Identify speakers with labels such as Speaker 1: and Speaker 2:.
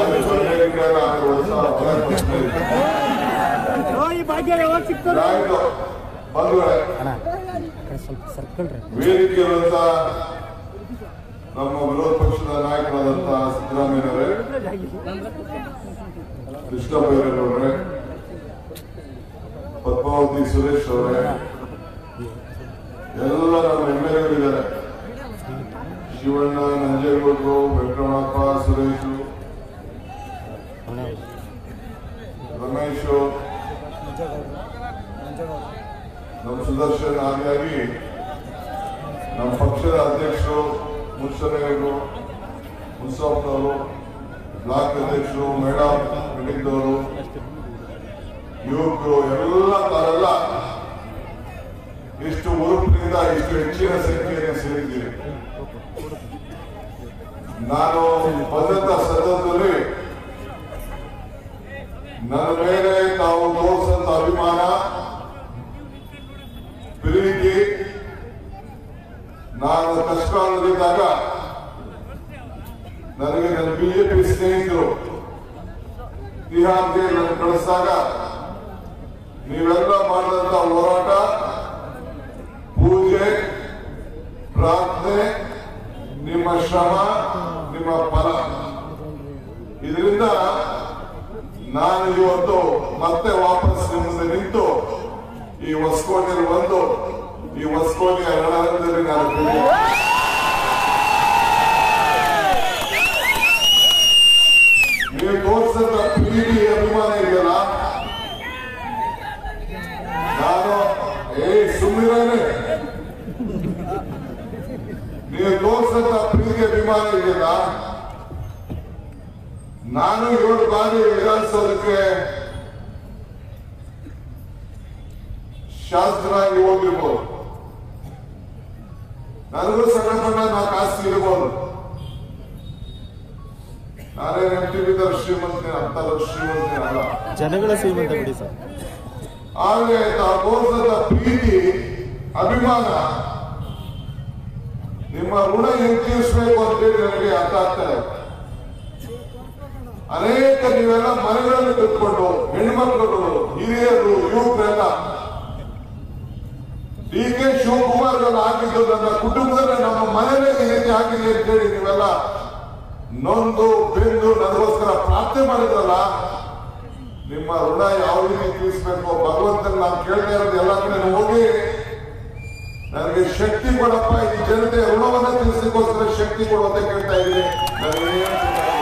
Speaker 1: America ನಾಲ್ಕು ವರ್ಷ ಹೊರಗೆ ಬರ್ತಾ ಇದ್ದೆ.
Speaker 2: ಈ ಭಾಗ್ಯ ಯಾವಾಗ ಸಿಗ್ತದೆ
Speaker 1: ಆಯ್ತು ಬಂಧುಗಳೇ
Speaker 2: ಸ್ವಲ್ಪ ಸರ್ಕಲ್ರಿ
Speaker 1: ವೇದಿಕೆಯಲ್ಲಿರುವಂತ ನಮ್ಮ ವಿರೋಧ ಪಕ್ಷದ ನಾಯಕರಾದಂತಹ ಸಿದ್ದರಾಮಯ್ಯನವರೇ ಕೃಷ್ಣಬೈರೇಗೌಡ್ರೆ ಪದ್ಮಾವತಿ ಸುರೇಶ್ ಅವರೇ ಎಲ್ಲ ನಮ್ಮ ಎಮ್ ಎಲ್ ಎಗಳಿದ್ದಾರೆ ಶಿವಣ್ಣ ನಂಜೇಗೌಡರು ವೆಂಕಟರಮಣಪ್ಪ ಸುರೇಶು ರಮೇಶು ನಮ್ಮ ಸುದರ್ಶನ್ ಆದಿಯಾಗಿ ನಮ್ಮ ಪಕ್ಷದ ಅಧ್ಯಕ್ಷರು ಮುನ್ಸನೆಯವರು ಮುನ್ಸಾಫ್ನವರು ಬ್ಲಾಕ್ ಅಧ್ಯಕ್ಷರು ಮೇಡಮ್ ಮೀಟಿಂಗ್ದವರು ಯುವಕರು ಎಲ್ಲ ತಾವೆಲ್ಲ ಇಷ್ಟು ಉರುಪಿನಿಂದ ಇಷ್ಟು ಹೆಚ್ಚಿನ ಸಂಖ್ಯೆಯನ್ನು ಸೇರಿದ್ದೀರಿ ನಾನು ಬಂದಂತ ಸಂದರ್ಭದಲ್ಲಿ ನನ್ನ ಮೇಲೆ ತಾವು ತೋರಿಸಂತ ಅಭಿಮಾನ ಪ್ರೀತಿ ನಾನು ಕಷ್ಟದಲ್ಲಿದ್ದಾಗ ನನಗೆ ನನ್ನ ಬಿಜೆಪಿ ಸ್ನೇಹಿತರು ತಿಹಾರ್ಗೆ ನನ್ನ ಕಳಿಸಿದಾಗ ನೀವೆಲ್ಲ ಮಾಡಿದಂತ ಹೋರಾಟ ಪೂಜೆ ಪ್ರಾರ್ಥನೆ ನಿಮ್ಮ ಶ್ರಮ ನಿಮ್ಮ ಫಲ ಇದರಿಂದ ನಾನು ಇವತ್ತು ಮತ್ತೆ ವಾಪಸ್ ನಿಮ್ಮ ಮುಂದೆ ನಿಂತು ಈ ಹೊಸಕೋಟೆಯಲ್ಲಿ ಬಂದು ಈ ಹೊಸಕೋಟೆಯ ರಣರಂಗದಲ್ಲಿ ನಾನು ಬೆಳೆದೆ. ನೀವು ತೋರಿಸಿದ ಪ್ರೀತಿ ಅಭಿಮಾನ ಇದೆಯಲ್ಲ ನಾನು ಏ ಸುಮ್ಮನೆ ನೀವು ತೋರಿಸಿದ ಪ್ರೀತಿ ಅಭಿಮಾನ ಇದೆಯಲ್ಲ ನಾನು ಏಳು ಬಾರಿ ವಿಧಾನಸೌಧಕ್ಕೆ ಶಾಸಕರಾಗಿ ಹೋಗಿರ್ಬೋದು ನನಗೂ ಸಣ್ಣ ಸಣ್ಣ ನಾ ಕಾಸು ಇರ್ಬೋದು ನಾನೇ ಎಂ ಟಿ ಬಿದ್ದವ್ರು ಶ್ರೀಮಂತನೇ ಅಂತ ಶ್ರೀಮಂತನೇ ಅಲ್ಲ
Speaker 2: ಜನಗಳ ಶ್ರೀಮಂತ ಬಿಡಿ ಸರ್
Speaker 1: ಆದ್ರೆ ತಾವು ತೋರಿಸಿದ ಪ್ರೀತಿ ಅಭಿಮಾನ ನಿಮ್ಮ ಋಣ ಹೆಂಗ್ ತೀರಿಸಬೇಕು ಅಂತೇಳಿ ನನಗೆ ಅರ್ಥ ಆಗ್ತಾ ಇದೆ ಅನೇಕ ನೀವೆಲ್ಲ ಮನೆಗಳಲ್ಲಿ ಕೂತ್ಕೊಂಡು ಹೆಣ್ಮಕ್ಳುಗಳು ಹಿರಿಯರು ಯುವಕರೆಲ್ಲ ಡಿ ಕೆ ಶಿವಕುಮಾರ್ ಹಾಕಿದ್ದು ನನ್ನ ಕುಟುಂಬದಲ್ಲಿ ನಮ್ಮ ಮನೆಯಲ್ಲೇ ಈ ರೀತಿ ಆಗಿದೆ ಅಂತೇಳಿ ನೀವೆಲ್ಲ ನೊಂದು ಬೆಂದು ನನಗೋಸ್ಕರ ಪ್ರಾರ್ಥನೆ ಮಾಡಿದ್ರಲ್ಲ ನಿಮ್ಮ ಋಣ ಯಾವ ರೀತಿ ತೀರಿಸಬೇಕು ಭಗವಂತನ ನಾನು ಕೇಳ್ತಾ ಇರೋದು ಎಲ್ಲ ಕಡೆ ಹೋಗಿ ನನಗೆ ಶಕ್ತಿ ಕೊಡಪ್ಪ ಈ ಜನತೆ ಋಣವನ್ನ ತೀರಿಸಲಿಕ್ಕೋಸ್ಕರ ಶಕ್ತಿ ಕೊಡು ಅಂತ ಕೇಳ್ತಾ ಇದ್ದೀನಿ ನನಗೆ